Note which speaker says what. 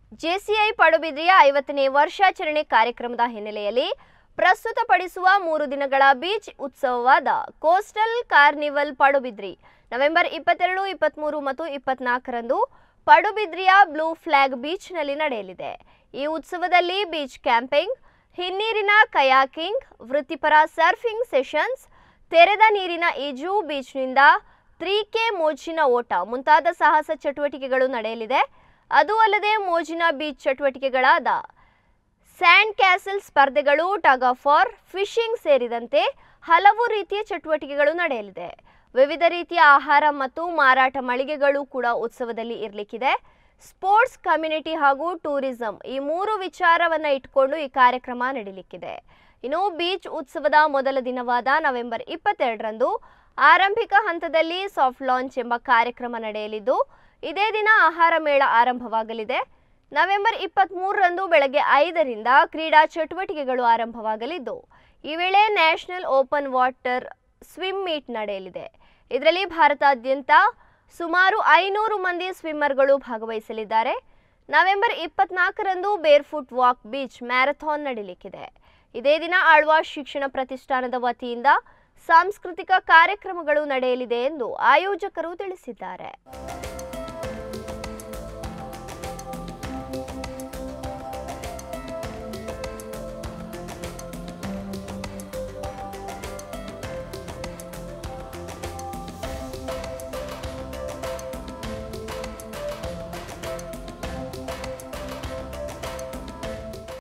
Speaker 1: JCI ಪಡುಬಿದ್ರಿಯ ಐವತ್ತನೇ ವರ್ಷಾಚರಣೆ ಕಾರ್ಯಕ್ರಮದ ಹಿನ್ನೆಲೆಯಲ್ಲಿ ಪ್ರಸ್ತುತಪಡಿಸುವ ಮೂರು ದಿನಗಳ ಬೀಚ್ ಉತ್ಸವವಾದ ಕೋಸ್ಟಲ್ ಕಾರ್ನಿವಲ್ ಪಡುಬಿದ್ರಿ ನವೆಂಬರ್ ಇಪ್ಪತ್ತೆರಡು ಇಪ್ಪತ್ತ್ಮೂರು ಮತ್ತು ಇಪ್ಪತ್ನಾಲ್ಕರಂದು ಪಡುಬಿದ್ರಿಯ ಬ್ಲೂ ಫ್ಲಾಗ್ ಬೀಚ್ನಲ್ಲಿ ನಡೆಯಲಿದೆ ಈ ಉತ್ಸವದಲ್ಲಿ ಬೀಚ್ ಕ್ಯಾಂಪಿಂಗ್ ಹಿನ್ನೀರಿನ ಕಯಾಕಿಂಗ್ ವೃತ್ತಿಪರ ಸರ್ಫಿಂಗ್ ಸೆಷನ್ಸ್ ತೆರೆದ ನೀರಿನ ಈಜು ಬೀಚ್ನಿಂದ ತ್ರೀ ಕೆ ಮೋಜಿನ ಓಟ ಮುಂತಾದ ಸಾಹಸ ಚಟುವಟಿಕೆಗಳು ನಡೆಯಲಿದೆ ಅದು ಅಲ್ಲದೆ ಮೋಜಿನ ಬೀಚ್ ಚಟುವಟಿಕೆಗಳಾದ ಸ್ಯಾಂಡ್ ಕ್ಯಾಸಲ್ ಸ್ಪರ್ಧೆಗಳು ಟಗ್ ಆಫ್ ವಾರ್ ಫಿಶಿಂಗ್ ಸೇರಿದಂತೆ ಹಲವು ರೀತಿಯ ಚಟುವಟಿಕೆಗಳು ನಡೆಯಲಿದೆ ವಿವಿಧ ರೀತಿಯ ಆಹಾರ ಮತ್ತು ಮಾರಾಟ ಮಳಿಗೆಗಳು ಕೂಡ ಉತ್ಸವದಲ್ಲಿ ಇರಲಿಕ್ಕಿದೆ ಸ್ಪೋರ್ಟ್ಸ್ ಕಮ್ಯುನಿಟಿ ಹಾಗೂ ಟೂರಿಸಂ ಈ ಮೂರು ವಿಚಾರವನ್ನು ಇಟ್ಕೊಂಡು ಈ ಕಾರ್ಯಕ್ರಮ ನಡೀಲಿಕ್ಕಿದೆ ಇನ್ನು ಬೀಚ್ ಉತ್ಸವದ ಮೊದಲ ದಿನವಾದ ನವೆಂಬರ್ ಇಪ್ಪತ್ತೆರಡರಂದು ಆರಂಭಿಕ ಹಂತದಲ್ಲಿ ಸಾಫ್ಟ್ ಲಾಂಚ್ ಎಂಬ ಕಾರ್ಯಕ್ರಮ ನಡೆಯಲಿದ್ದು ಇದೇ ದಿನ ಆಹಾರ ಮೇಳ ಆರಂಭವಾಗಲಿದೆ ನವೆಂಬರ್ ಇಪ್ಪತ್ತ್ಮೂರರಂದು ಬೆಳಗ್ಗೆ ಐದರಿಂದ ಕ್ರೀಡಾ ಚಟುವಟಿಕೆಗಳು ಆರಂಭವಾಗಲಿದ್ದು ಈ ವೇಳೆ national open water swim meet ನಡೆಯಲಿದೆ ಇದರಲ್ಲಿ ಭಾರತಾದ್ಯಂತ ಸುಮಾರು ಐನೂರು ಮಂದಿ ಸ್ವಿಮ್ಮರ್ಗಳು ಭಾಗವಹಿಸಲಿದ್ದಾರೆ ನವೆಂಬರ್ ಇಪ್ಪತ್ನಾಲ್ಕರಂದು ಬೇರ್ಫುಟ್ ವಾಕ್ ಬೀಚ್ ಮ್ಯಾರಥಾನ್ ನಡೀಲಿಕ್ಕಿದೆ ಇದೇ ದಿನ ಆಳ್ವಾಸ್ ಶಿಕ್ಷಣ ಪ್ರತಿಷ್ಠಾನದ ವತಿಯಿಂದ ಸಾಂಸ್ಕೃತಿಕ ಕಾರ್ಯಕ್ರಮಗಳು ನಡೆಯಲಿದೆ ಎಂದು ಆಯೋಜಕರು ತಿಳಿಸಿದ್ದಾರೆ